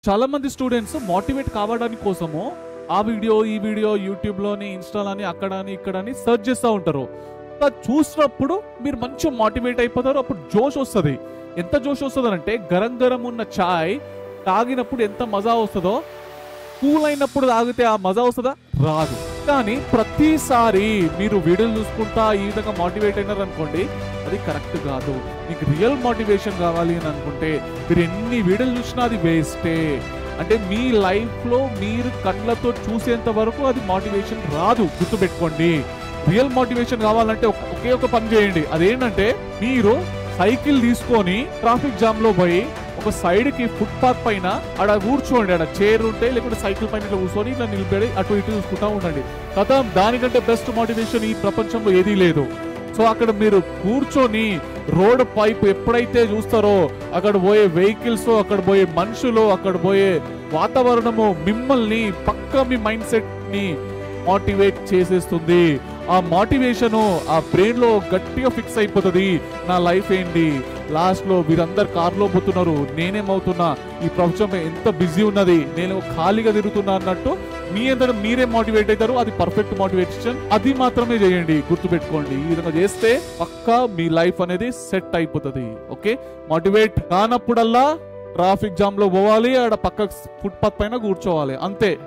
చాలా మంది students motivate కావడానికి కోసము ఆ వీడియో ఈ వీడియో యూట్యూబ్ లోని ఇన్స్టాలని అక్కడ అని ఇక్కడ అని సెర్చ్ చేస్తూ ఉంటారు అది చూసినప్పుడు మీరు మంచిగా మోటివేట్ అయిపోతారు అప్పుడు జోష్ వస్తుంది ఎంత జోష్ వస్తుంది అంటే గరం గరం ఉన్న చాయ్ తాగినప్పుడు ఎంత మజా వస్తుందో కూల్ అయినప్పుడు తాగితే ఆ మజా వస్తుందా రాదు కానీ ప్రతిసారి మీరు వీడియోలు చూసుకుంటా ఈ విధంగా మోటివేట్ అయినారు అనుకోండి అది కరెక్ట్ కాదు మీకు రియల్ మోటివేషన్ కావాలి అని అనుకుంటే మీరు ఎన్ని వీడియోలు చూసినా అది వేస్టే అంటే మీ లైఫ్ లో మీరు కళ్ళతో చూసేంత వరకు అది మోటివేషన్ రాదు గుర్తుపెట్టుకోండి రియల్ మోటివేషన్ కావాలంటే ఒక- ఒకే ఒక పని చేయండి అదేంటంటే మీరు సైకిల్ తీసుకొని ట్రాఫిక్ జామ్ లో పోయి ఒక సైడ్ కి ఫుట్ పాత్ పైన ఆడ కూర్చోండి ఆడ చైర్ ఉంటే లేకుంటే సైకిల్ పైన ఇట్లా కూర్చొని ఇట్లా నిలబడి అటు ఇటు చూసుకుంటా ఉండండి కదా దానికంటే బెస్ట్ మోటివేషన్ ఈ ప్రపంచంలో ఏదీ లేదు సో అక్కడ మీరు కూర్చొని రోడ్ పైపు ఎప్పుడైతే చూస్తారో అక్కడ పోయే వెహికల్స్ అక్కడ పోయే మనుషులు అక్కడ పోయే వాతావరణము మిమ్మల్ని పక్క మీ మైండ్ సెట్ ని మోటివేట్ చేసేస్తుంది ఆ మోటివేషన్ ఆ బ్రెయిన్ లో గట్టిగా ఫిక్స్ అయిపోతుంది నా లైఫ్ ఏంటి లాస్ట్ లో మీరందరు కారులో పోతున్నారు నేనేమవుతున్నా ఈ ప్రపంచం ఎంత బిజీ ఉన్నది నేను ఖాళీగా తిరుగుతున్నా అన్నట్టు మీ అందరూ మీరే మోటివేట్ అవుతారు అది పర్ఫెక్ట్ మోటివేషన్ అది మాత్రమే చేయండి గుర్తుపెట్టుకోండి ఈ విధంగా చేస్తే పక్కా మీ లైఫ్ అనేది సెట్ అయిపోతుంది ఓకే మోటివేట్ కానప్పుడల్లా ట్రాఫిక్ జామ్ లో పోవాలి ఆడ పక్క ఫుట్పాత్ పైన కూర్చోవాలి అంతే